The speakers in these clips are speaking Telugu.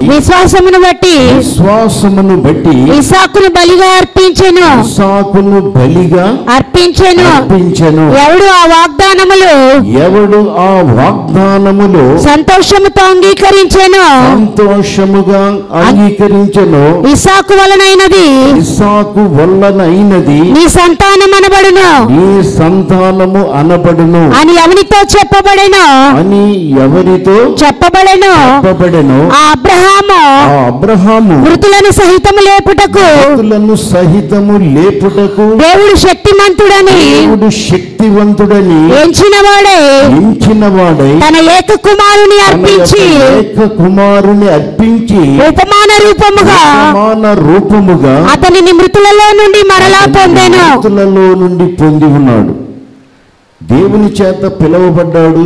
విశ్వాసమును బట్టి విశ్వాసమును బట్టి ఇసాకును బలిగా అర్పించెను ఇస్సాకును బలిగా అర్పించెను అర్పించెను ఎవడు ఆ వాగ్దానములు ఎవడు ఆ వాగ్దానములో సంతోషముతో అంగీకరించెను సంతోషముగా అంగీకరించెను ఇసాకు వలనైనది ఇస్సాకు వల్లనైనది నీ సంతానం అనబడును నీ సంతానము అనబడును అని ఎవనితో చెప్పబడెను అని ఎవరితో చెప్పబడెను చెప్పబడెను ఆ అబ్రహాము ఆ అబ్రహాము మృతులను సహితము లేపుటకు మృతులను సహితము లేపుటకు దేవుడు శక్తిమంతుడని దేవుడు శక్తివంతుడని ఎంచిన వాడే ఎంచిన వాడై తన ఏక కుమారుని తన అర్పించి యొక్క ఏక కుమారుని అర్పించి ఉపమాన రూపముగా సమాన రూపముగా అతనిని మృతులలో నుండి మరలా పొందెను మృతులలో నుండి పొంది ఉన్నాడు దేవుని చేత పిలువబడ్డాడు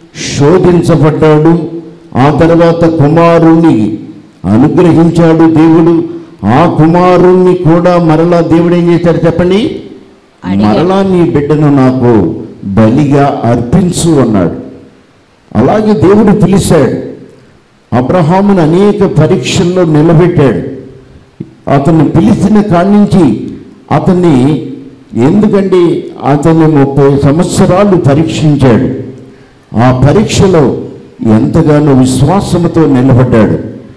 శోధించబడ్డాడు ఆ తర్వాత కుమారుణ్ణి అనుగ్రహించాడు దేవుడు ఆ కుమారుణ్ణి కూడా మరలా దేవుడు ఏం చేశాడు చెప్పండి అడిగాడు. మరలా నీ బిడ్డను నాకు బలిగా అర్పించు అన్నాడు అలాగే దేవుడు పిలిచాడు అబ్రహామును అనేక పరీక్షల్లో నిలబెట్టాడు అతన్ని పిలిచిన కాడి నుంచి అతన్ని ఎందుకంటే అతన్ని ముప్పై సంవత్సరాలు పరీక్షించాడు ఆ పరీక్షలో ఎంతగానో విశ్వాసంతో నిలబడ్డాడు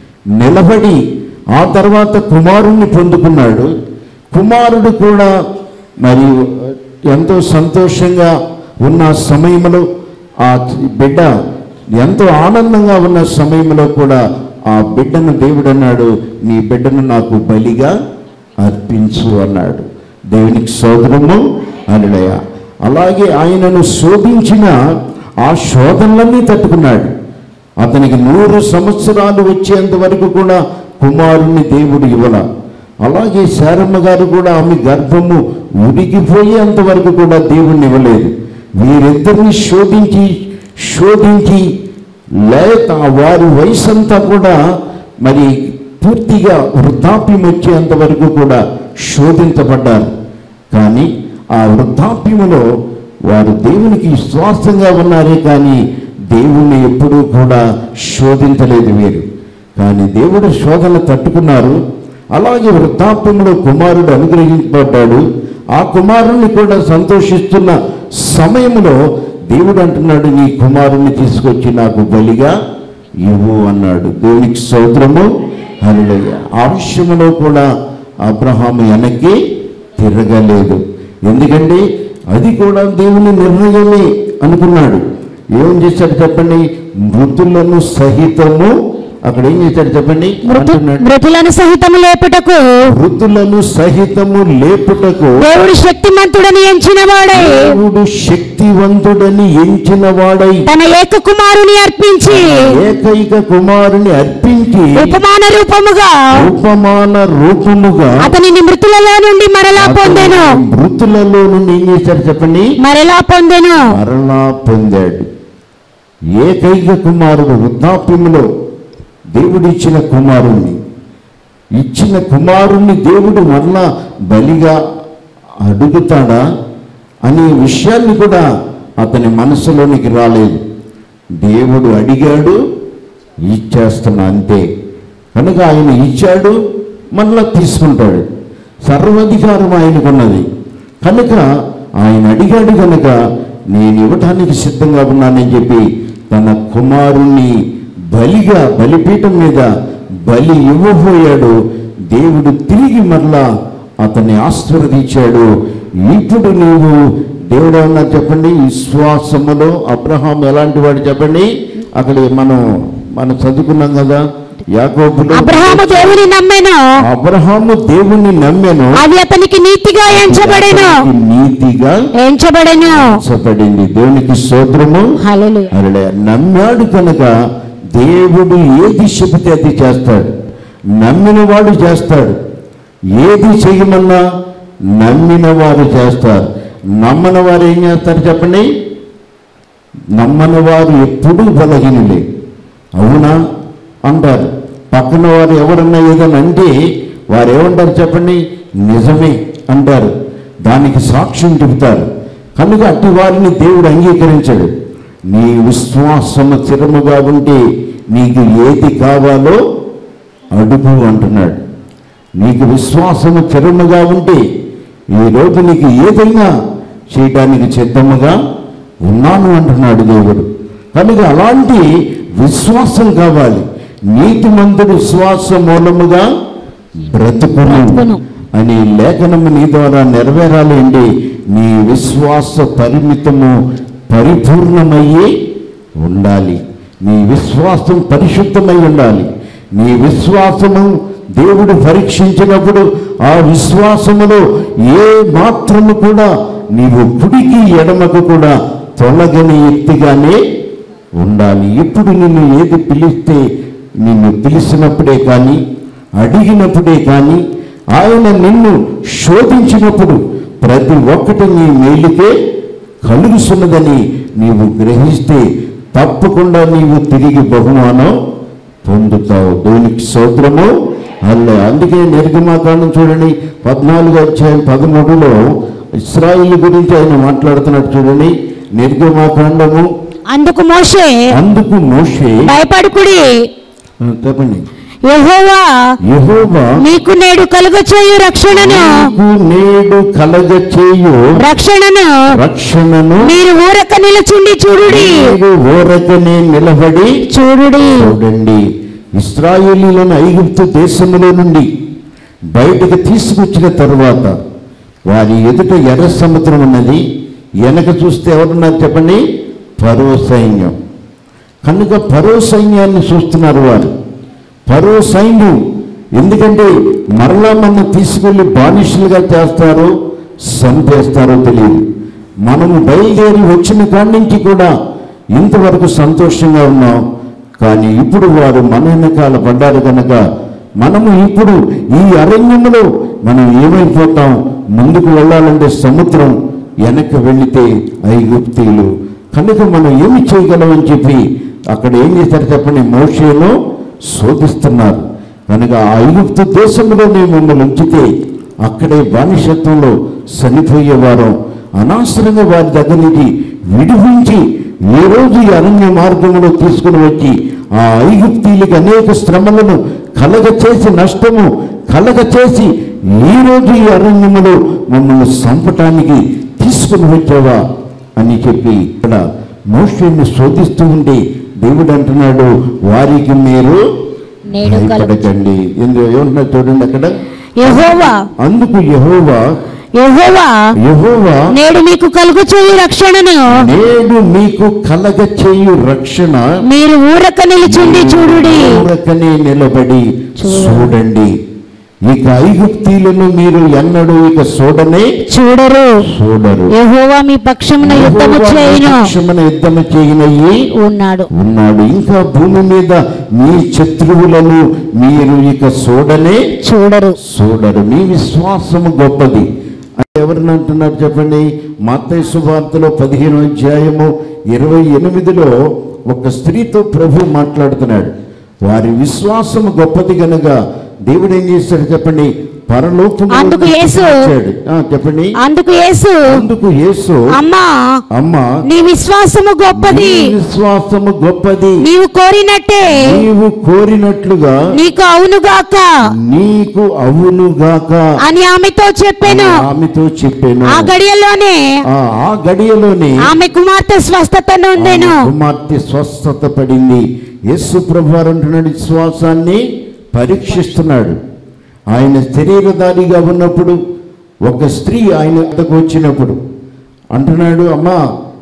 నిలబడి ఆ తర్వాత కుమారుణ్ణి పొందుకున్నాడు కుమారుడు కూడా మరి ఎంతో సంతోషంగా ఉన్న సమయంలో ఆ బిడ్డ ఎంతో ఆనందంగా ఉన్న సమయంలో కూడా ఆ బిడ్డను దేవుడు అన్నాడు నీ బిడ్డను నాకు బలిగా అర్పించు అన్నాడు దేవునికి సోదరము అనిలయ అలాగే ఆయనను శోధించిన ఆ శోధనలన్నీ తట్టుకున్నాడు అతనికి నూరు సంవత్సరాలు వచ్చేంత వరకు కూడా కుమారుణ్ణి దేవుడు ఇవ్వల అలాగే శారమ్మ గారు కూడా ఆమె గర్భము ఉడికిపోయేంత వరకు కూడా దేవుణ్ణి ఇవ్వలేదు వీరిద్దరిని శోధించి శోధించి లేక వారి వయసు అంతా కూడా మరి పూర్తిగా వృద్ధాప్యం వచ్చేంత వరకు కూడా శోధించబడ్డారు కానీ ఆ వృద్ధాప్యములో వారు దేవునికి విశ్వాసంగా ఉన్నారే కానీ దేవుణ్ణి ఎప్పుడూ కూడా శోధించలేదు వీరు కానీ దేవుడు శోధన తట్టుకున్నారు అలాగే వృద్ధాప్యంలో కుమారుడు అనుగ్రహించబడ్డాడు ఆ కుమారుణ్ణి కూడా సంతోషిస్తున్న సమయంలో దేవుడు అంటున్నాడు నీ కుమారుణ్ణి తీసుకొచ్చి నాకు బలిగా ఇవ్వు అన్నాడు దేవునికి స్తోత్రము హల్లెలూయా ఆ విషయంలో కూడా అబ్రహాము వెనక్కి తిరగలేదు ఎందుకంటే అది కూడా దేవుని నిర్ణయమే అనుకున్నాడు ఏం చేశాడు చెప్పండి మృతులను సహితము అక్కడ ఏం చేశాడు చెప్పండి మృతు అంటున్నాడు మృతులను సహితము లేపుటకు మృతులను సహితము లేపుటకు దేవుడు శక్తిమంతుడని ఎంచిన వాడే దేవుడు శక్తివంతుడని ఎంచిన వాడై తన ఏక కుమారుని అర్పించి ఏకైక కుమారుని అర్పించి ఉపమాన రూపముగా ఉపమాన రూపముగా అతనిని మృతులలో నుండి మరలా పొందెను మృతులలో నుండి ఏం చేశాడు చెప్పండి మరలా పొందెను మరలా పొందాడు ఏకైక కుమారుడు వృద్ధాప్యములో దేవుడిచ్చిన కుమారుణ్ణి ఇచ్చిన కుమారుణ్ణి దేవుడు మరలా బలిగా అడుగుతాడా అనే విషయాన్ని కూడా అతని మనసులోనికి రాలేదు దేవుడు అడిగాడు ఇచ్చేస్తున్నా అంతే కనుక ఆయన ఇచ్చాడు మళ్ళా తీసుకుంటాడు సర్వాధికారం ఆయనకున్నది కనుక ఆయన అడిగాడు కనుక నేను ఇవ్వటానికి సిద్ధంగా ఉన్నానని చెప్పి తన కుమారుణ్ణి బలిగా బలిపీఠం మీద బలి ఇవ్వబోయాడు దేవుడు తిరిగి మరలా అతన్ని ఆశీర్వదించాడు ఇప్పుడు నీవు దేవుడు ఏమన్నా చెప్పండి విశ్వాసములో అబ్రహాం ఎలాంటి వాడు చెప్పండి అక్కడ మనం మనం చదువుకున్నాం కదా యాకోబులో అబ్రహాము దేవుని నమ్మెను అబ్రహాము దేవుణ్ణి నమ్మెను అది అతనికి నీతిగా ఎంచబడెను అతనికి నీతిగా ఎంచబడెను చెప్పబడింది దేవునికి స్తోత్రము హల్లెలూయా అరడే నమ్మాడు కనుక దేవుడు ఏది చెబితే అది చేస్తాడు నమ్మిన వాడు చేస్తాడు ఏది చేయమన్నా నమ్మిన వారు చేస్తారు నమ్మని వారు ఏం చేస్తారు చెప్పండి నమ్మని వారు ఎప్పుడూ బలహీనులే అవునా అంటారు పక్కన వారు ఎవరన్నా ఏదైనా అంటే వారు ఏమంటారు చెప్పండి నిజమే అంటారు దానికి సాక్ష్యం చెబుతారు కనుక అట్టి వారిని దేవుడు అంగీకరించడు నీ విశ్వాసము స్థిరముగా ఉంటే నీకు ఏది కావాలో అడుగు అంటున్నాడు నీకు విశ్వాసము స్థిరముగా ఉంటే ఈరోజు నీకు ఏదైనా చేయడానికి సిద్ధముగా ఉన్నాను అంటున్నాడు దేవుడు కనుక అలాంటి విశ్వాసం కావాలి నీతిమంతుడు విశ్వాస మూలముగా బ్రతుకును బ్రతుకును. అని లేఖనము నీ ద్వారా నెరవేరాలి అండి నీ విశ్వాస పరిమితము పరిపూర్ణమయ్యి ఉండాలి నీ విశ్వాసం పరిశుద్ధమై ఉండాలి నీ విశ్వాసము దేవుడు పరీక్షించినప్పుడు ఆ విశ్వాసములో ఏ మాత్రము కూడా నీవు కుడికి ఎడమకు కూడా తొలగని ఎత్తిగానే ఉండాలి ఎప్పుడు నిన్ను ఏది పిలిస్తే నిన్ను పిలిచినప్పుడే కానీ అడిగినప్పుడే కానీ ఆయన నిన్ను శోధించినప్పుడు ప్రతి ఒక్కటి నీ మేలుకే కలుగుతున్నదని నీవు గ్రహిస్తే తప్పకుండా నీవు తిరిగి బహుమానం పొందుతావు దేవునికి సోదరము అల్లే అందుకే నిర్గమాకాండం చూడండి పద్నాలుగు అధ్యాయం పదమూడులో ఇస్రాయిల్ గురించి ఆయన మాట్లాడుతున్నాడు చూడండి నిర్గమాకాండము అందుకు మోషే అందుకు మోషే భయపడుకుడి ఆ, చెప్పండి యెహోవా యెహోవా మీకు నేడు కలుగచేయు రక్షణను నీకు నేడు కలగ చేయు రక్షణను రక్షణను మీరు ఊరక నిలుచుండి చూడుడి మీరు ఊరకనే నిలబడి చూడుడి చూడండి ఇస్రాయేలీలను ఐగుప్తు దేశములో నుండి బయటకు తీసుకొచ్చిన తరువాత వారి ఎదుట ఎర్ర సముద్రం ఉన్నది వెనక చూస్తే ఎవరున్నారు చెప్పండి పరో సైన్యం కనుక పరో సైన్యాన్ని చూస్తున్నారు వారు పరో సైన్యం ఎందుకంటే మరలా మన తీసుకెళ్లి బానిసలుగా చేస్తారో చంపేస్తారో తెలియదు మనము బయలుదేరి వచ్చిన కాడి నుంచి కూడా ఇంతవరకు సంతోషంగా ఉన్నాం కానీ ఇప్పుడు వారు మన వెనకాల పడ్డారు కనుక మనము ఇప్పుడు ఈ అరణ్యములో మనం ఏమైపోతాం ముందుకు వెళ్ళాలంటే సముద్రం వెనక్కి వెళితే ఐగుప్తీయులు కనుక మనం ఏమి చేయగలమని చెప్పి అక్కడ ఏం చేశారు చెప్పండి మోషేను శోధిస్తున్నారు కనుక ఆ ఐగుప్తు దేశంలో మేము మిమ్మల్ని ఉంచితే అక్కడే బానిసత్వంలో చనిపోయేవారు అనవసరంగా వారి దగ్గర నుంచి విడిపించి ఏ రోజు ఈ అరణ్య మార్గంలో తీసుకుని వచ్చి ఆ ఐగుప్తీయులకి అనేక శ్రమలను కలగ చేసి నష్టము కలగ చేసి ఈ రోజు ఈ అరణ్యములో మమ్మల్ని చంపటానికి తీసుకుని వచ్చావా అని చెప్పి ఇక్కడ మోషేని శోధిస్తూ ఉంటే దేవుడు అంటున్నాడు వారికి మీరు నేడు కలుగు భయపడకండి ఎందుకు ఏమంటున్నారు చూడండి అక్కడ యెహోవా అందుకు యెహోవా యెహోవా యెహోవా నేడు మీకు కలుగుచేయు రక్షణను నేడు మీకు కలగ చేయు రక్షణ మీరు ఊరక నిలుచుండి చూడుడి ఊరకనే నిలబడి చూడండి ఇక ఐగుప్తీలను మీరు ఎన్నడూ ఇక చూడనే చూడరు చూడరు యెహోవా మీ పక్షమున యుద్ధము యెహోవా చేయును పక్షమున యుద్ధము చేయనయ్యి ఉన్నాడు ఉన్నాడు ఇంకా భూమి మీద మీ శత్రువులను మీరు ఇక చూడనే చూడరు చూడరు మీ విశ్వాసము గొప్పది అంటే ఎవరిని అంటున్నారు చెప్పండి మత్తయి సువార్తలో పదిహేను అధ్యాయము ఇరవై ఎనిమిదిలో ఒక స్త్రీతో ప్రభు మాట్లాడుతున్నాడు వారి విశ్వాసము గొప్పది గనుక దేవుడు ఏం చేశాడు చెప్పండి పరలోకము అందుకు యేసు- చెప్పండి అందుకు యేసు అందుకు యేసు అమ్మా అమ్మ నీ విశ్వాసము గొప్పది నీ విశ్వాసము గొప్పది నీవు కోరినట్టే నీవు కోరినట్లుగా నీకు అవునుగాక నీకు అవునుగాక అని ఆమెతో చెప్పాను ఆమెతో చెప్పాను ఆ గడియలోనే ఆ ఆ గడియలోనే ఆమె కుమార్తె స్వస్థత నొందెను ఆమె కుమార్తె స్వస్థత పడింది యేసు ప్రభు వారు అంటున్నాడు విశ్వాసాన్ని పరీక్షిస్తున్నాడు ఆయన శరీరధారిగా ఉన్నప్పుడు ఒక స్త్రీ ఆయన వద్దకు వచ్చినప్పుడు అంటున్నాడు అమ్మా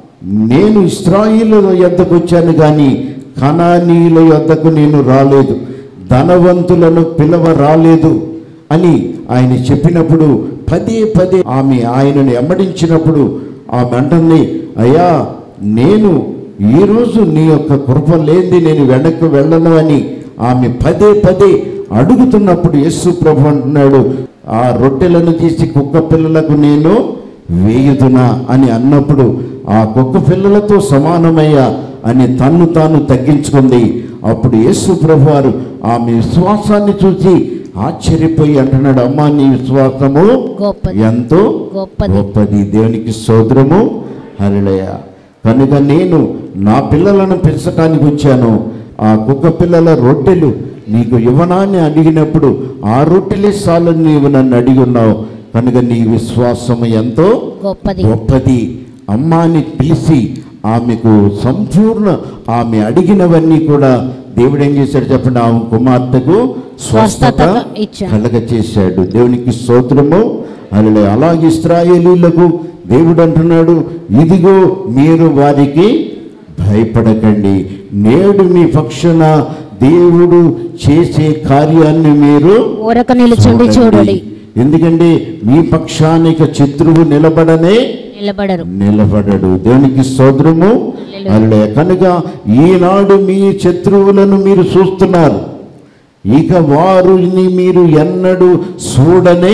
నేను ఇస్రాయిల్ యొద్దకు వచ్చాను కానీ కణానీయుల యొద్దకు నేను రాలేదు ధనవంతులను పిలవ రాలేదు అని ఆయన చెప్పినప్పుడు పదే పదే ఆమె ఆయనను ఎమ్మడించినప్పుడు ఆమె అంటుంది అయ్యా నేను ఈరోజు నీ యొక్క కృప లేనిది నేను వెనక్కి వెళ్ళను అని ఆమె పదే పదే అడుగుతున్నప్పుడు యేసు ప్రభు అంటున్నాడు ఆ రొట్టెలను తీసి కుక్క పిల్లలకు నేను వేయుదునా అని అన్నప్పుడు ఆ కుక్క పిల్లలతో సమానమయ్యా అని తన్ను తాను తగ్గించుకుంది అప్పుడు యేసు ప్రభు వారు ఆమె విశ్వాసాన్ని చూసి ఆశ్చర్యపోయి అంటున్నాడు అమ్మా నీ విశ్వాసము గొప్పది. ఎంతో గొప్పది. గొప్పది దేవునికి సోదరము హరిళయ కనుక నేను నా పిల్లలను పెంచడానికి వచ్చాను ఆ కుక్క పిల్లల రొట్టెలు నీకు ఇవ్వనాన్ని అడిగినప్పుడు ఆ రొట్టెలే సాలని నీవు నన్ను అడిగి ఉన్నావు కనుక నీ విశ్వాసం ఎంతో గొప్పది గొప్పది అమ్మాని పిలిచి ఆమెకు సంపూర్ణ ఆమె అడిగినవన్నీ కూడా దేవుడు ఏం చేశాడు చెప్పండి ఆమె కుమార్తెకు స్వస్థత స్వస్థత ఇచ్చాడు. కలగ చేశాడు దేవునికి స్తోత్రము అలా అలాగే ఇస్రాయేలీలకు దేవుడు అంటున్నాడు ఇదిగో మీరు వారికి భయపడకండి నేడు మీ పక్షాన దేవుడు చేసే కార్యాన్ని మీరు ఊరక నిలుచుండి చూడండి ఎందుకంటే మీ పక్షానిక శత్రువు నిలబడనే నిలబడరు నిలబడడు దేవునికి సోదరము హల్లెలూయా. అల్లే కనుక ఈనాడు మీ శత్రువులను మీరు చూస్తున్నారు ఇక వారిని మీరు ఎన్నడూ చూడనే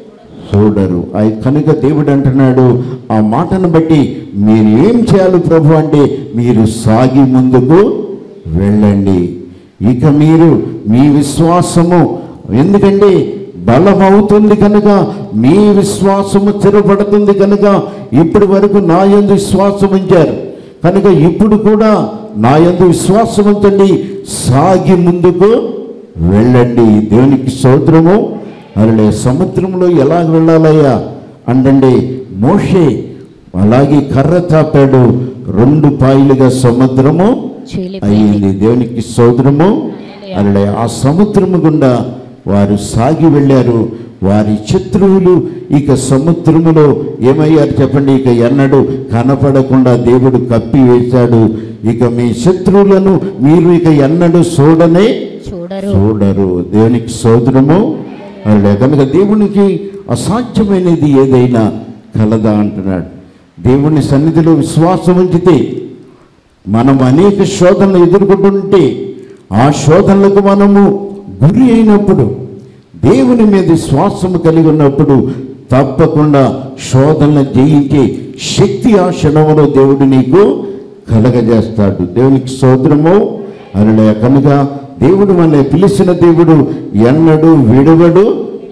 చూడరు అయి కనుక దేవుడు అంటున్నాడు ఆ మాటను బట్టి మీరు ఏం చేయాలి ప్రభు అంటే మీరు సాగి ముందుకు వెళ్ళండి ఇక మీరు మీ విశ్వాసము ఎందుకంటే బలమవుతుంది కనుక మీ విశ్వాసము స్థిరపడుతుంది కనుక ఇప్పటి వరకు నా యందు విశ్వాసం ఉంచారు కనుక ఇప్పుడు కూడా నా యందు విశ్వాసం ఉంచండి సాగి ముందుకు వెళ్ళండి దేవునికి సోదరము అలా సముద్రంలో ఎలా వెళ్ళాలయ్యా అంటే మోషే అలాగే కర్ర తాపాడు రెండు పాయలుగా సముద్రము చీలిపోయింది అయ్యింది దేవునికి సోదరము అలా ఆ సముద్రము గుండా వారు సాగి వెళ్ళారు వారి శత్రువులు ఇక సముద్రములో ఏమయ్యారు చెప్పండి ఇక ఎన్నడూ కనపడకుండా దేవుడు కప్పి వేశాడు ఇక మీ శత్రువులను మీరు ఇక ఎన్నడూ చూడనే చూడరు చూడరు దేవునికి సోదరము అలా కనుక దేవునికి అసాధ్యమైనది ఏదైనా కలదా అంటున్నాడు దేవుని సన్నిధిలో విశ్వాసం ఉంచితే మనం అనేక శోధనలు ఎదుర్కొంటుంటే ఆ శోధనలకు మనము గురి అయినప్పుడు దేవుని మీద విశ్వాసము కలిగి ఉన్నప్పుడు తప్పకుండా శోధనలు జయించే శక్తి ఆ క్షణంలో దేవుడు నీకు కలగజేస్తాడు దేవునికి సోదరము అలా కనుక దేవుడు మన పిలిచిన దేవుడు ఎన్నడు విడవడు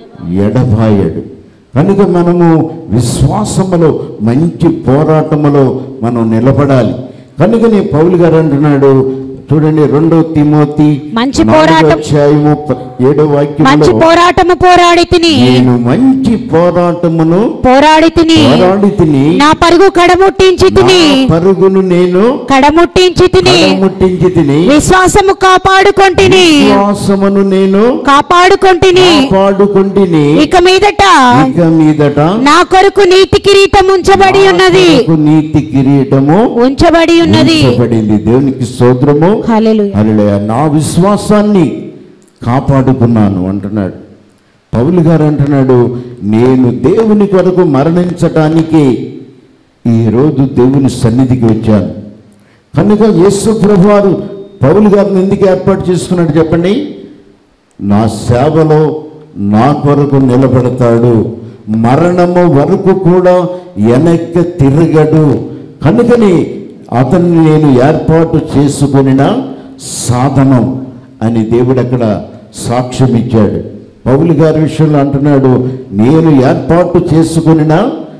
ఎడబాయడు కనుక మనము విశ్వాసములో మంచి పోరాటములో మనం నిలబడాలి కనుకనే పౌలు గారు అంటున్నాడు చూడండి రెండో తిమోతి మంచి నాలుగో పోరాటం- అధ్యాయము ప- ఏడో మంచి వాక్యంలో పోరాటము పోరాడి తిని నేను మంచి పోరాటమును పోరాడి తిని పోరాడి తిని నా పరుగు కడముట్టించి తిని నా పరుగును నేను కడముట్టించి తిని ముట్టించి తిని విశ్వాసము కాపాడుకొంటిని విశ్వాసమును నేను కాపాడుకొంటిని కాపాడుకుంటుని ఇక మీదట ఇక మీదట నా కొరకు నీతి కిరీటం ఉంచబడి ఉన్నది నాకు నీతి కిరీటము ఉంచబడి ఉన్నది ఉంచబడింది దేవునికి స్తోత్రము హల్లెలూయా హల్లెలూయా. నా విశ్వాసాన్ని కాపాడుకున్నాను అంటున్నాడు పౌలు గారు అంటున్నాడు నేను దేవుని కొరకు మరణించటానికి ఈరోజు దేవుని సన్నిధికి వచ్చాను కనుక యేసు ప్రభువారు పౌలు గారిని ఎందుకు ఏర్పాటు చేసుకున్నాడు చెప్పండి నా సేవలో నా కొరకు నిలబడతాడు మరణము వరకు కూడా వెనక్కి తిరగడు కనుకని అతన్ని నేను ఏర్పాటు చేసుకొనిన సాధనం అని దేవుడు అక్కడ సాక్ష్యం ఇచ్చాడు పౌలు గారి విషయంలో అంటున్నాడు నేను ఏర్పాటు చేసుకొనిన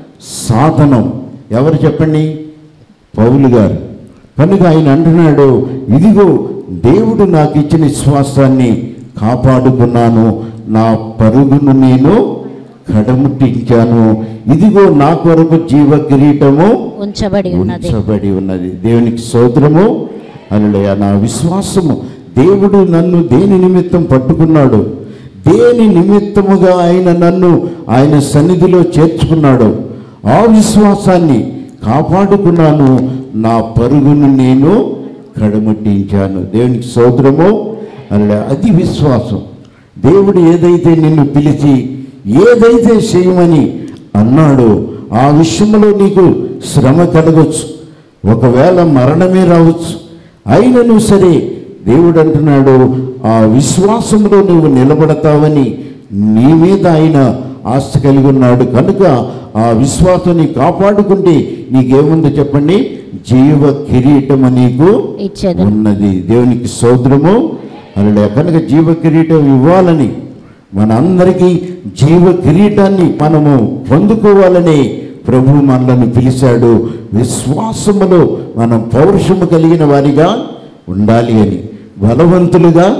సాధనం ఎవరు చెప్పండి పౌలు గారు కనుక ఆయన అంటున్నాడు ఇదిగో దేవుడు నాకు ఇచ్చిన విశ్వాసాన్ని కాపాడుకున్నాను నా పరుగును నేను కడముట్టించాను ఇదిగో నా కొరకు జీవ కిరీటము ఉంచబడి ఉన్నది ఉంచబడి ఉన్నది దేవునికి సోదరము అలా నా విశ్వాసము దేవుడు నన్ను దేని నిమిత్తం పట్టుకున్నాడు దేని నిమిత్తముగా ఆయన నన్ను ఆయన సన్నిధిలో చేర్చుకున్నాడు ఆ విశ్వాసాన్ని కాపాడుకున్నాను నా పరుగును నేను కడముట్టించాను దేవునికి సోదరము అలా అది విశ్వాసం దేవుడు ఏదైతే నిన్ను పిలిచి ఏదైతే చేయమని అన్నాడో ఆ విషయంలో నీకు శ్రమ కలగచ్చు ఒకవేళ మరణమే రావచ్చు అయినను సరే దేవుడు అంటున్నాడు ఆ విశ్వాసంలో నువ్వు నిలబడతావని నీ మీద ఆయన ఆశ కలిగి ఉన్నాడు కనుక ఆ విశ్వాసాన్ని కాపాడుకుంటే నీకేముందో చెప్పండి జీవ కిరీటం నీకు ఇచ్చేది ఉన్నది దేవునికి సోదరము అలా కనుక జీవ కిరీటం ఇవ్వాలని మనందరికీ జీవ కిరీటాన్ని మనము పొందుకోవాలని ప్రభు మనలను పిలిచాడు విశ్వాసములో మనం పౌరుషము కలిగిన వారిగా ఉండాలి అని బలవంతులుగా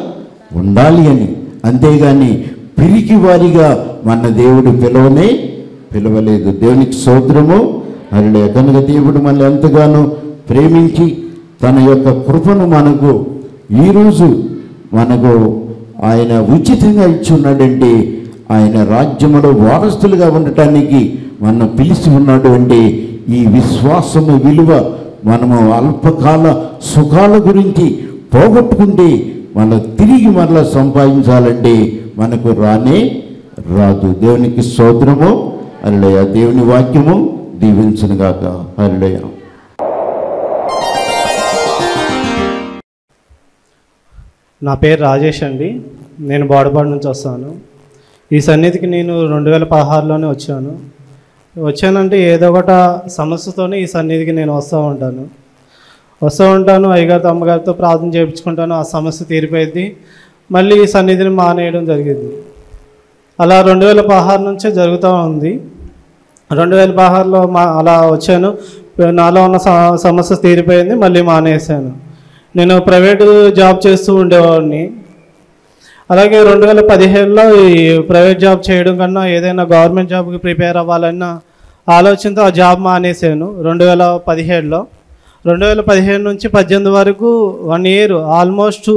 ఉండాలి అని అంతేగాని పిరికి వారిగా మన దేవుడు పిలవనే పిలవలేదు దేవునికి సోదరము అరలే కనుక దేవుడు మనల్ని ఎంతగానో ప్రేమించి తన యొక్క కృపను మనకు ఈరోజు మనకు ఆయన ఉచితంగా ఇచ్చి ఉన్నాడంటే ఆయన రాజ్యములో వారసులుగా ఉండటానికి మనం పిలిచి ఉన్నాడు అంటే ఈ విశ్వాసము విలువ మనము అల్పకాల సుఖాల గురించి పోగొట్టుకుంటే మనం తిరిగి మరలా సంపాదించాలంటే మనకు రానే రాదు దేవునికి స్తోత్రము అల్లయ్య దేవుని వాక్యము దీవించునుగాక అల్లయ్య నా పేరు రాజేష్ అండి నేను బోడపాడు నుంచి వస్తాను ఈ సన్నిధికి నేను రెండు వేల పదహారులోనే వచ్చాను వచ్చానంటే ఏదో ఒకట సమస్యతోనే ఈ సన్నిధికి నేను వస్తూ ఉంటాను వస్తూ ఉంటాను అయ్యగారితో అమ్మగారితో ప్రార్థన చేయించుకుంటాను ఆ సమస్య తీరిపోయింది మళ్ళీ ఈ సన్నిధిని మానేయడం జరిగింది అలా రెండు వేల పదహారు నుంచే జరుగుతూ ఉంది రెండు వేల పదహారులో మా అలా వచ్చాను నాలో ఉన్న స- సమస్య తీరిపోయింది మళ్ళీ మానేశాను నేను ప్రైవేటు జాబ్ చేస్తూ ఉండేవాడిని అలాగే రెండు వేల పదిహేడులో ఈ ప్రైవేట్ జాబ్ చేయడం కన్నా ఏదైనా గవర్నమెంట్ జాబ్కి ప్రిపేర్ అవ్వాలన్న ఆలోచనతో ఆ జాబ్ మానేశాను రెండు వేల పదిహేడులో రెండు వేల పదిహేడు నుంచి పద్దెనిమిది వరకు వన్ ఇయర్ ఆల్మోస్ట్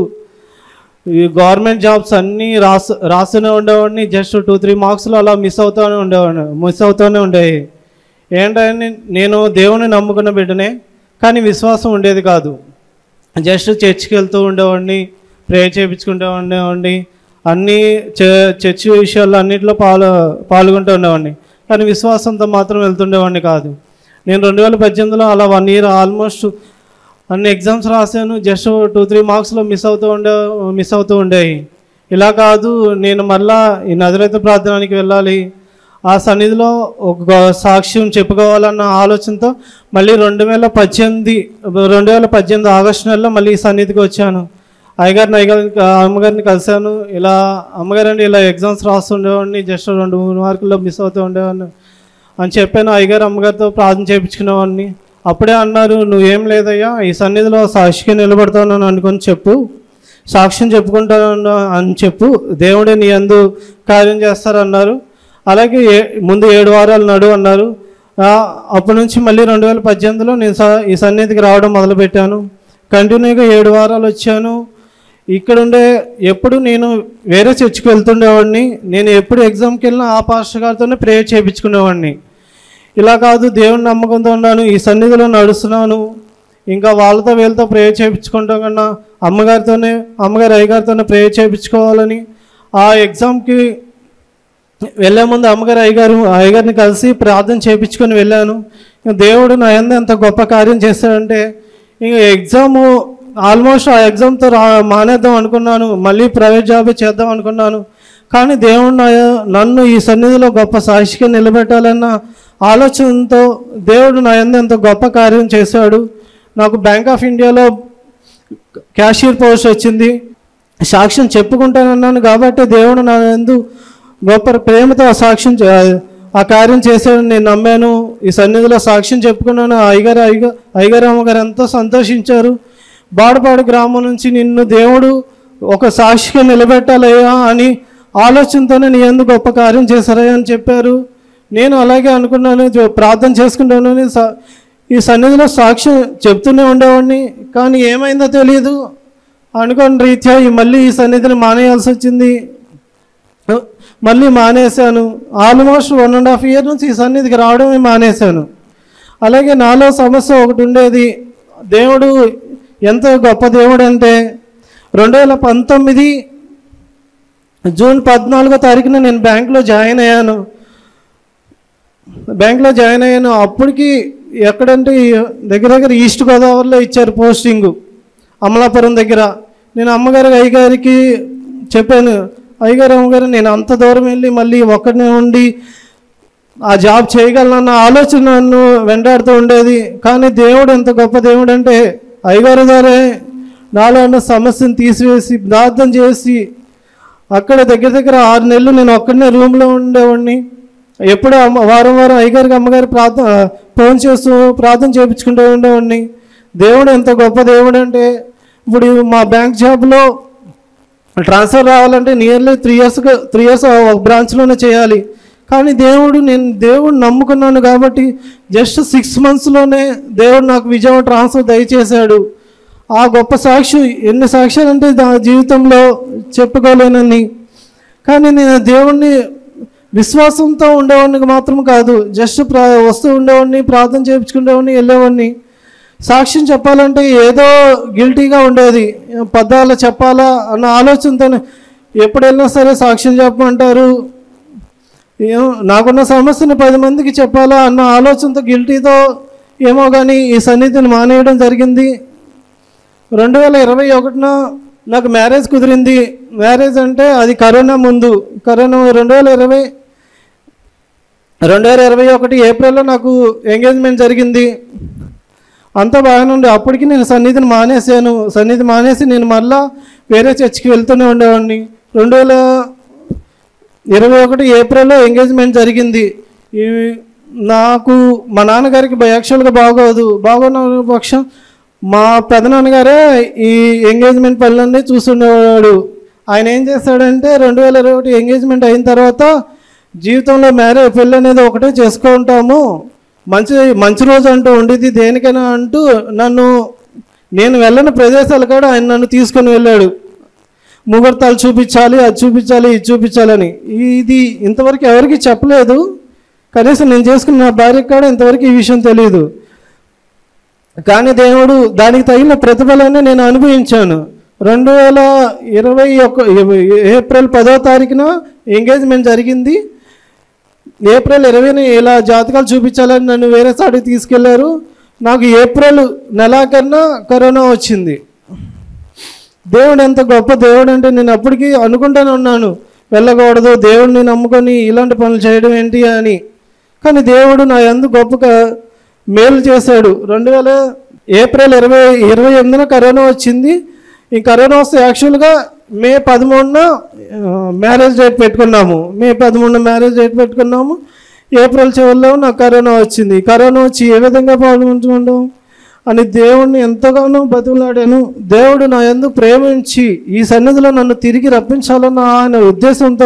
ఈ గవర్నమెంట్ జాబ్స్ అన్నీ రాసు రాస్తూనే ఉండేవాడిని జస్ట్ టూ త్రీ మార్క్స్లో అలా మిస్ అవుతూనే ఉండేవాడిని మిస్ అవుతూనే ఉండేవి ఏంటని నేను దేవుని నమ్ముకున్న బిడ్డనే కానీ విశ్వాసం ఉండేది కాదు జస్ట్ చర్చ్కి వెళ్తూ ఉండేవాడిని ప్రేయర్ చేయించుకుంటూ ఉండేవాడిని అన్ని చ- చర్చ్ విషయాల్లో అన్నింటిలో పాలు పాల్గొంటూ ఉండేవాడిని కానీ విశ్వాసంతో మాత్రం వెళ్తుండేవాడిని కాదు నేను రెండు వేల పద్దెనిమిదిలో అలా వన్ ఇయర్ ఆల్మోస్ట్ అన్ని ఎగ్జామ్స్ రాశాను జస్ట్ టూ త్రీ మార్క్స్లో మిస్ అవుతూ ఉండే మిస్ అవుతూ ఉండేవి ఇలా కాదు నేను మళ్ళా ఈ నజరైతే ప్రార్థనానికి వెళ్ళాలి ఆ సన్నిధిలో ఒక సాక్ష్యం చెప్పుకోవాలన్న ఆలోచనతో మళ్ళీ రెండు వేల పద్దెనిమిది రెండు వేల పద్దెనిమిది ఆగస్టు నెలలో మళ్ళీ ఈ సన్నిధికి వచ్చాను అయ్యగారిని అయ్యగారిని అమ్మగారిని కలిశాను ఇలా అమ్మగారండి ఇలా ఎగ్జామ్స్ రాస్తుండేవాడిని జస్ట్ రెండు మూడు మార్కుల్లో మిస్ అవుతూ ఉండేవాడిని అని చెప్పాను అయ్యగారు అమ్మగారితో ప్రార్థన చేయించుకునేవాడిని అప్పుడే అన్నారు నువ్వేం లేదయ్యా ఈ సన్నిధిలో సాక్షిగా నిలబడతానని అనుకొని చెప్పు సాక్ష్యం చెప్పుకుంటాను అని చెప్పు దేవుడే నీ అందు కార్యం చేస్తారన్నారు అలాగే ఏ- ముందు ఏడు వారాలు నడు అన్నారు ఆ, అప్పటి నుంచి మళ్ళీ రెండు వేల పద్దెనిమిదిలో నేను స- ఈ సన్నిధికి రావడం మొదలుపెట్టాను కంటిన్యూగా ఏడు వారాలు వచ్చాను ఇక్కడ ఉండే ఎప్పుడు నేను వేరే చర్చికి వెళ్తుండేవాడిని నేను ఎప్పుడు ఎగ్జామ్కి వెళ్ళినా ఆ పాస్టర్ గారితోనే ప్రేయర్ చేయించుకునేవాడిని ఇలా కాదు దేవుని నమ్మకంతో ఉన్నాను ఈ సన్నిధిలో నడుస్తున్నాను ఇంకా వాళ్ళతో వీళ్ళతో ప్రేయర్ చేయించుకుంటాం కన్నా అమ్మగారితోనే అమ్మగారు అయ్యగారితోనే ప్రేయర్ చేయించుకోవాలని ఆ ఎగ్జామ్కి వెళ్ళే ముందు అమ్మగారు అయ్యగారు అయ్యగారిని కలిసి ప్రార్థన చేయించుకొని వెళ్ళాను ఇంక దేవుడు నా ఎందు ఎంత గొప్ప కార్యం చేశాడంటే ఇంక ఎగ్జాము ఆల్మోస్ట్ ఆ ఎగ్జామ్తో రా మానేద్దాం అనుకున్నాను మళ్ళీ ప్రైవేట్ జాబే చేద్దాం అనుకున్నాను కానీ దేవుడు నా నన్ను ఈ సన్నిధిలో గొప్ప సాక్షిగా నిలబెట్టాలన్న ఆలోచనతో దేవుడు నా ఎందు ఎంత గొప్ప కార్యం చేశాడు నాకు బ్యాంక్ ఆఫ్ ఇండియాలో క్యాషియర్ పోస్ట్ వచ్చింది సాక్ష్యం చెప్పుకుంటానన్నాను కాబట్టి దేవుడు నా ఎందు గొప్ప ప్రేమతో ఆ సాక్ష్యం చే- ఆ కార్యం చేశాడని నేను నమ్మాను ఈ సన్నిధిలో సాక్ష్యం చెప్పుకున్నాను ఆ అయ్యగారు అయ్యగా అయ్యగారు అమ్మగారు ఎంతో సంతోషించారు బాడపాడు గ్రామం నుంచి నిన్ను దేవుడు ఒక సాక్షిగా నిలబెట్టాలయ్యా అని ఆలోచనతోనే నీ ఎందుకు గొప్ప కార్యం చేశారయ్యా అని చెప్పారు నేను అలాగే అనుకున్నాను జో- ప్రార్థన చేసుకుంటాను స- ఈ సన్నిధిలో సాక్ష్యం చెప్తూనే ఉండేవాడిని కానీ ఏమైందో తెలియదు అనుకోని రీత్యా ఈ మళ్ళీ ఈ సన్నిధిని మానేయాల్సి వచ్చింది మళ్ళీ మానేశాను almost one and half year నుంచి ఈ సన్నిధికి రావడమే మానేశాను అలాగే నాలో సమస్య ఒకటి ఉండేది దేవుడు ఎంత గొప్ప దేవుడు అంటే రెండు వేల పంతొమ్మిది జూన్ పద్నాలుగో తారీఖున నేను బ్యాంక్లో జాయిన్ అయ్యాను బ్యాంక్లో జాయిన్ అయ్యాను అప్పటికి ఎక్కడంటే ఈ దగ్గర దగ్గర ఈస్ట్ గోదావరిలో ఇచ్చారు పోస్టింగు అమలాపురం దగ్గర నేను అమ్మగారి అయ్యగారికి చెప్పాను అయ్యగారు అమ్మగారు నేను అంత దూరం వెళ్ళి మళ్ళీ ఒక్కడనే ఉండి ఆ జాబ్ చేయగలనన్న ఆలోచన నన్ను వెంటాడుతూ ఉండేది కానీ దేవుడు ఎంత గొప్ప దేవుడు అంటే అయ్యగారు గారే నాలో ఉన్న సమస్యను తీసివేసి ప్రార్థన చేసి అక్కడ దగ్గర దగ్గర ఆరు నెలలు నేను ఒక్కడనే రూమ్లో ఉండేవాడిని ఎప్పుడు అమ్మ వారం వారం అయ్యగారికి అమ్మగారి ప్రార్థన ఫోన్ చేస్తూ ప్రార్థన చేయించుకుంటూ ఉండేవాడిని దేవుడు ఎంత గొప్ప దేవుడు అంటే ఇప్పుడు మా బ్యాంక్ జాబ్లో ట్రాన్స్ఫర్ రావాలంటే nearly three years three years ఒక బ్రాంచ్లోనే చేయాలి కానీ దేవుడు నేను దేవుడు నమ్ముకున్నాను కాబట్టి జస్ట్ సిక్స్ మంత్స్లోనే దేవుడు నాకు విజయవాడ ట్రాన్స్ఫర్ దయచేశాడు ఆ గొప్ప సాక్షి ఎన్ని సాక్ష్యాలు అంటే నా జీవితంలో చెప్పుకోలేనని కానీ నేను దేవుణ్ణి విశ్వాసంతో ఉండేవాడిని మాత్రం కాదు జస్ట్ ప్రా వస్తూ ఉండేవాడిని ప్రార్థన చేయించుకునేవాడిని వెళ్ళేవాడిని సాక్ష్యం చెప్పాలంటే ఏదో గిల్టీగా ఉండేది పద్దాలు చెప్పాలా అన్న ఆలోచనతోనే ఎప్పుడు వెళ్ళినా సరే సాక్ష్యం చెప్పమంటారు ఏం నాకున్న సమస్యను పది మందికి చెప్పాలా అన్న ఆలోచనతో గిల్టీతో ఏమో కానీ ఈ సన్నిధిని మానేయడం జరిగింది రెండు వేల ఇరవై ఒకటిన నాకు మ్యారేజ్ కుదిరింది మ్యారేజ్ అంటే అది కరోనా ముందు కరోనా రెండు వేల ఇరవై రెండు వేల ఇరవై ఒకటి ఏప్రిల్లో నాకు ఎంగేజ్మెంట్ జరిగింది అంతా బాగానే ఉండే అప్పటికి నేను సన్నిధిని మానేశాను సన్నిధి మానేసి నేను మళ్ళా వేరే చర్చికి వెళ్తూనే ఉండేవాడిని రెండు వేల ఇరవై ఒకటి ఏప్రిల్లో ఎంగేజ్మెంట్ జరిగింది ఈ నాకు మా నాన్నగారికి యాక్చువల్గా బాగోదు బాగోన్న పక్షం మా పెదనాన్నగారే ఈ ఎంగేజ్మెంట్ పనులన్నీ చూస్తుండేవాడు ఆయన ఏం చేస్తాడంటే రెండు వేల ఇరవై ఒకటి ఎంగేజ్మెంట్ అయిన తర్వాత జీవితంలో మ్యారేజ్ పెళ్ళి అనేది ఒకటే చేసుకుంటాము మంచి మంచి రోజు అంటూ ఉండేది దేనికైనా అంటూ నన్ను నేను వెళ్ళని ప్రదేశాలు కూడా ఆయన నన్ను తీసుకొని వెళ్ళాడు ముహూర్తాలు చూపించాలి అది చూపించాలి ఇది చూపించాలని ఇది ఇంతవరకు ఎవరికి చెప్పలేదు కనీసం నేను చేసుకున్న నా భార్యకు కూడా ఇంతవరకు ఈ విషయం తెలియదు కానీ దేవుడు దానికి తగిన ప్రతిఫలాన్ని నేను అనుభవించాను రెండు వేల ఇరవై ఒక ఏప్రిల్ పదో తారీఖున ఎంగేజ్మెంట్ జరిగింది ఏప్రిల్ ఇరవైని ఇలా జాతకాలు చూపించాలని నన్ను వేరే సాడికి తీసుకెళ్లారు నాకు ఏప్రిల్ నెలాకన్నా కరోనా వచ్చింది దేవుడు ఎంత గొప్ప దేవుడు అంటే నేను అప్పటికి అనుకుంటానే ఉన్నాను వెళ్ళకూడదు దేవుడిని నమ్ముకొని ఇలాంటి పనులు చేయడం ఏంటి అని కానీ దేవుడు నా ఎందు గొప్పగా మేలు చేశాడు రెండు వేల ఏప్రిల్ ఇరవై ఇరవై ఎనిమిదిన కరోనా వచ్చింది ఈ కరోనా వస్తే యాక్చువల్గా మే పదమూడున మ్యారేజ్ డేట్ పెట్టుకున్నాము మే పదమూడున మ్యారేజ్ డేట్ పెట్టుకున్నాము ఏప్రిల్ చివరిలో నాకు కరోనా వచ్చింది కరోనా వచ్చి ఏ విధంగా పాల్గొంటున్నాం అని దేవుణ్ణి ఎంతగానో బతుకులాడాను దేవుడు నా యందు ప్రేమించి ఈ సన్నిధిలో నన్ను తిరిగి రప్పించాలన్న ఆయన ఉద్దేశంతో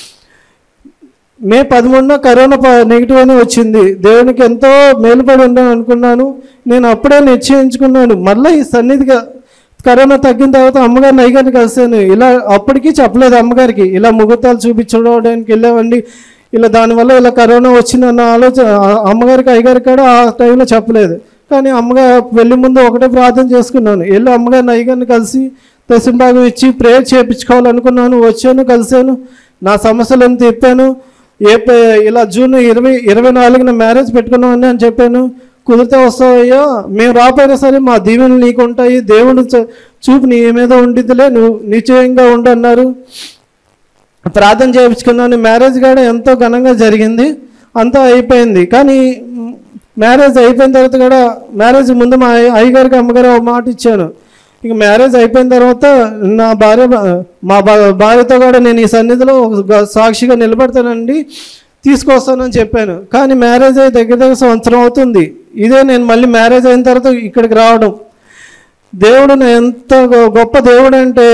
మే పదమూడున కరోనా ప- నెగిటివ్ అని వచ్చింది దేవునికి ఎంతో మేలుపడి ఉందని అనుకున్నాను నేను అప్పుడే నిశ్చయించుకున్నాను మళ్ళీ ఈ సన్నిధిగా కరోనా తగ్గిన తర్వాత అమ్మగారిని అయ్యగారిని కలిసాను ఇలా అప్పటికి చెప్పలేదు అమ్మగారికి ఇలా ముహూర్తాలు చూపించడానికి వెళ్ళామండి ఇలా దానివల్ల ఇలా కరోనా వచ్చిందన్న ఆలోచన ఆ అమ్మగారికి అయ్యగారికి కూడా ఆ టైంలో చెప్పలేదు కానీ అమ్మగారు వెళ్ళి ముందు ఒకటే ప్రార్థన చేసుకున్నాను వెళ్ళి అమ్మగారిని అయ్యగారిని కలిసి దశంభాగం ఇచ్చి ప్రేయర్ చేయించుకోవాలనుకున్నాను వచ్చాను కలిశాను నా సమస్యలను తిప్పాను ఏ ప- ఇలా జూన్ ఇరవై ఇరవై నాలుగున మ్యారేజ్ పెట్టుకున్నామని అని చెప్పాను కుదిరితే వస్తావయ్యా మేము రాపోయినా సరే మా దీవెనలు నీకు ఉంటాయి దేవుడు చ- చూపు నీ మీద ఉండిద్దిలే నువ్వు నిశ్చయంగా ఉండు అన్నారు ప్రార్థన చేయించుకున్నాను మ్యారేజ్ కూడా ఎంతో ఘనంగా జరిగింది అంతా అయిపోయింది కానీ మ్, మ్యారేజ్ అయిపోయిన తర్వాత కూడా మ్యారేజ్ ముందు మా అయ్య- అయ్యగారికి అమ్మగారు ఒక మాట ఇచ్చాను ఇక మ్యారేజ్ అయిపోయిన తర్వాత నా భార్య మా భా- భార్యతో కూడా నేను ఈ సన్నిధిలో ఒక గ- సాక్షిగా నిలబడతానండి తీసుకొస్తానని చెప్పాను కానీ మ్యారేజ్ అయ్యి దగ్గర దగ్గర సంవత్సరం అవుతుంది ఇదే నేను మళ్ళీ మ్యారేజ్ అయిన తర్వాత ఇక్కడికి రావడం దేవుడు నా ఎంత గొ- గొప్ప దేవుడు అంటే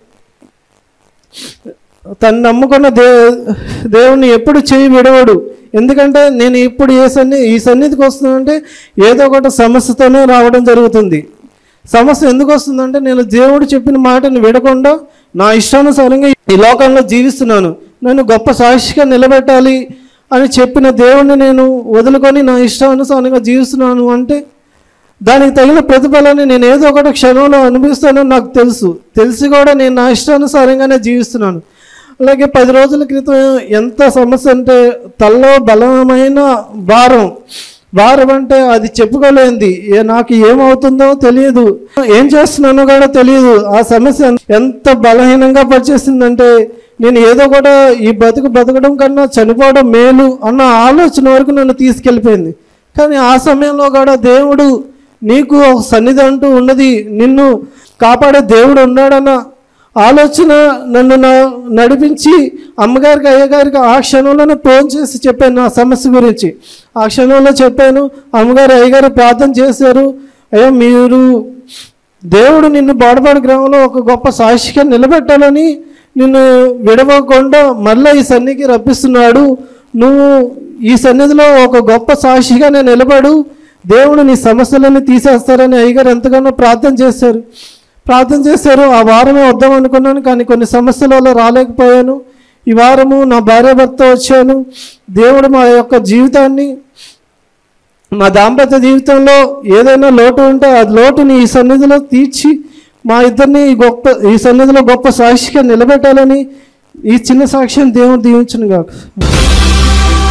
తను నమ్ముకున్న దే దేవుని ఎప్పుడు చేయి విడవడు ఎందుకంటే నేను ఇప్పుడు ఏ సన్ని ఈ సన్నిధికి వస్తున్నానంటే ఏదో ఒకటి సమస్యతోనే రావడం జరుగుతుంది సమస్య ఎందుకు వస్తుందంటే నేను దేవుడు చెప్పిన మాటను విడకుండా నా ఇష్టానుసారంగా ఈ లోకంలో జీవిస్తున్నాను నన్ను గొప్ప సాక్షిగా నిలబెట్టాలి అని చెప్పిన దేవుణ్ణి నేను వదులుకొని నా ఇష్టానుసారంగా జీవిస్తున్నాను అంటే దానికి తగిన ప్రతిఫలాన్ని నేను ఏదో ఒకటి క్షణంలో అనుభవిస్తానని నాకు తెలుసు తెలిసి కూడా నేను నా ఇష్టానుసారంగానే జీవిస్తున్నాను అలాగే పది రోజుల క్రితం ఎంత సమస్య అంటే తల్లో బలమైన భారం భారం అంటే అది చెప్పుకోలేంది ఏ- నాకు ఏమవుతుందో తెలియదు ఏం చేస్తున్నానో కూడా తెలియదు ఆ సమస్య ఎంత బలహీనంగా పనిచేసిందంటే నేను ఏదో కూడా ఈ బతుకు బతకడం కన్నా చనిపోవడం మేలు అన్న ఆలోచన వరకు నన్ను తీసుకెళ్ళిపోయింది కానీ ఆ సమయంలో కూడా దేవుడు నీకు ఒక సన్నిధి అంటూ ఉన్నది నిన్ను కాపాడే దేవుడు ఉన్నాడన్న ఆలోచన నన్ను నా నడిపించి అమ్మగారికి అయ్యగారికి ఆ క్షణంలోనే ఫోన్ చేసి చెప్పాను నా సమస్య గురించి ఆ క్షణంలో చెప్పాను అమ్మగారు అయ్యగారు ప్రార్థన చేశారు అయ్యా మీరు దేవుడు నిన్ను బాడపాడు గ్రామంలో ఒక గొప్ప సాక్షిగా నిలబెట్టాలని నిన్ను విడవకుండా మళ్ళీ ఈ సన్నిధికి రప్పిస్తున్నాడు నువ్వు ఈ సన్నిధిలో ఒక గొప్ప సాక్షిగా నేను నిలబడు దేవుడు నీ సమస్యలన్నీ తీసేస్తారని అయ్యగారు ఎంతగానో ప్రార్థన చేశారు ప్రార్థన చేశారు ఆ వారమే వద్దాం అనుకున్నాను కానీ కొన్ని సమస్యల వల్ల రాలేకపోయాను ఈ వారము నా భార్య భర్త వచ్చాను దేవుడు మా యొక్క జీవితాన్ని మా దాంపత్య జీవితంలో ఏదైనా లోటు ఉంటే ఆ లోటుని ఈ సన్నిధిలో తీర్చి మా ఇద్దరిని ఈ గొప్ప ఈ సన్నిధిలో గొప్ప సాక్షిగా నిలబెట్టాలని ఈ చిన్న సాక్ష్యం దేవుడు దీవించును గాక